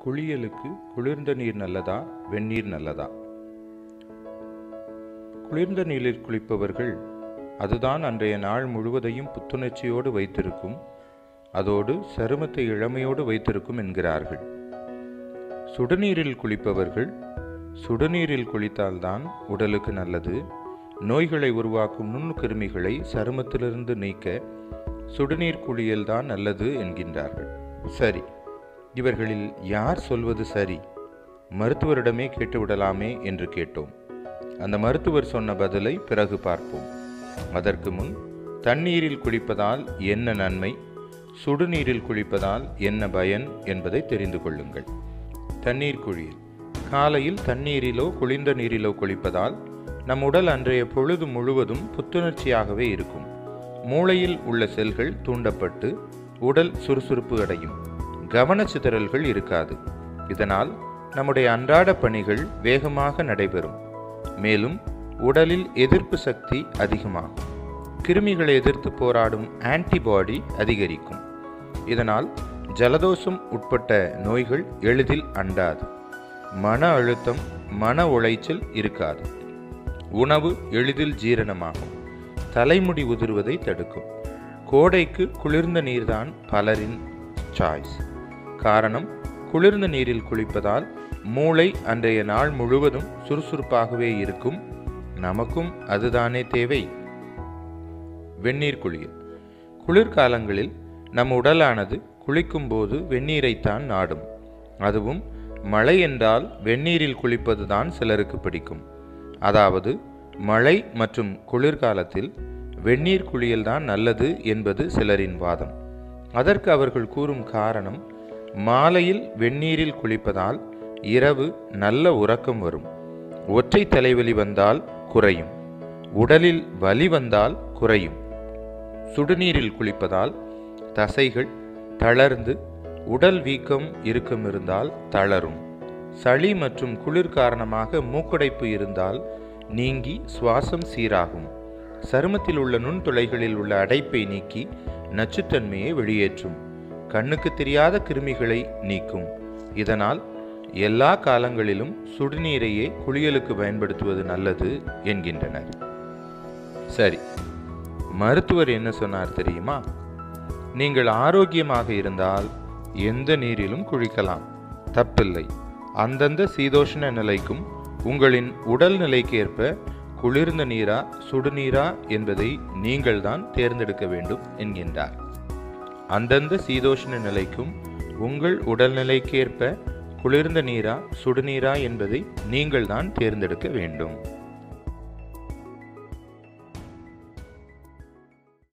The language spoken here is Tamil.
குளியலுக்கு குளிர்ந்த நீர் நல்லதா வெந்நீர் நல்லதா குளிர்ந்த நீரில் குளிப்பவர்கள் அதுதான் அன்றைய நாள் முழுவதையும் புத்துணர்ச்சியோடு வைத்திருக்கும் அதோடு சருமத்தை இளமையோடு வைத்திருக்கும் என்கிறார்கள் சுடுநீரில் குளிப்பவர்கள் சுடுநீரில் குளித்தால்தான் உடலுக்கு நல்லது நோய்களை உருவாக்கும் நுண்கிருமிகளை சருமத்திலிருந்து நீக்க சுடுநீர் குளியல்தான் நல்லது என்கின்றார்கள் சரி இவர்களில் யார் சொல்வது சரி மருத்துவரிடமே கேட்டுவிடலாமே என்று கேட்டோம் அந்த மருத்துவர் சொன்ன பதிலை பிறகு பார்ப்போம் அதற்கு முன் தண்ணீரில் குளிப்பதால் என்ன நன்மை சுடுநீரில் குளிப்பதால் என்ன பயன் என்பதை தெரிந்து கொள்ளுங்கள் தண்ணீர் குழியல் காலையில் தண்ணீரிலோ குளிர்ந்த நீரிலோ குளிப்பதால் நம் உடல் அன்றைய பொழுது முழுவதும் புத்துணர்ச்சியாகவே இருக்கும் மூளையில் உள்ள செல்கள் தூண்டப்பட்டு உடல் சுறுசுறுப்பு அடையும் கவனச்சிதறல்கள் இருக்காது இதனால் நம்முடைய அன்றாட பணிகள் வேகமாக நடைபெறும் மேலும் உடலில் எதிர்ப்பு சக்தி அதிகமாகும் கிருமிகளை எதிர்த்து போராடும் ஆன்டிபாடி அதிகரிக்கும் இதனால் ஜலதோஷம் உட்பட்ட நோய்கள் எளிதில் அண்டாது மன அழுத்தம் மன உளைச்சல் இருக்காது உணவு எளிதில் ஜீரணமாகும் தலைமுடி உதிர்வதை தடுக்கும் கோடைக்கு குளிர்ந்த நீர்தான் பலரின் சாய்ஸ் காரணம் குளிர்ந்த நீரில் குளிப்பதால் மூளை அன்றைய நாள் முழுவதும் சுறுசுறுப்பாகவே இருக்கும் நமக்கும் அதுதானே தேவை வெந்நீர் குளியல் குளிர்காலங்களில் நம் உடலானது குளிக்கும்போது வெந்நீரைத்தான் நாடும் அதுவும் மழை என்றால் வெந்நீரில் குளிப்பதுதான் சிலருக்கு பிடிக்கும் அதாவது மழை மற்றும் குளிர்காலத்தில் வெந்நீர் குளியல்தான் நல்லது என்பது சிலரின் வாதம் அதற்கு அவர்கள் கூறும் காரணம் மாலையில் வெந்நீரில் குளிப்பதால் இரவு நல்ல உறக்கம் வரும் ஒற்றை தலைவலி வந்தால் குறையும் உடலில் வலி வந்தால் குறையும் சுடுநீரில் குளிப்பதால் தசைகள் தளர்ந்து உடல் வீக்கம் இருக்கும் இருந்தால் தளரும் சளி மற்றும் குளிர் காரணமாக மூக்கடைப்பு இருந்தால் நீங்கி சுவாசம் சீராகும் சருமத்தில் உள்ள நுண்துளைகளில் உள்ள அடைப்பை நீக்கி நச்சுத்தன்மையை வெளியேற்றும் கண்ணுக்கு தெரியாத கிருமிகளை நீக்கும் இதனால் எல்லா காலங்களிலும் சுடுநீரையே குளியலுக்கு பயன்படுத்துவது நல்லது என்கின்றனர் சரி மருத்துவர் என்ன சொன்னார் தெரியுமா நீங்கள் ஆரோக்கியமாக இருந்தால் எந்த நீரிலும் குளிக்கலாம் தப்பில்லை அந்தந்த சீதோஷ்ண நிலைக்கும் உங்களின் உடல் நிலைக்கேற்ப குளிர்ந்த நீரா சுடுநீரா என்பதை நீங்கள்தான் தேர்ந்தெடுக்க வேண்டும் என்கின்றார் அந்தந்த சீதோஷ்ண நிலைக்கும் உங்கள் உடல்நிலைக்கேற்ப குளிர்ந்த நீரா சுடுநீரா என்பதை நீங்கள்தான் தேர்ந்தெடுக்க வேண்டும்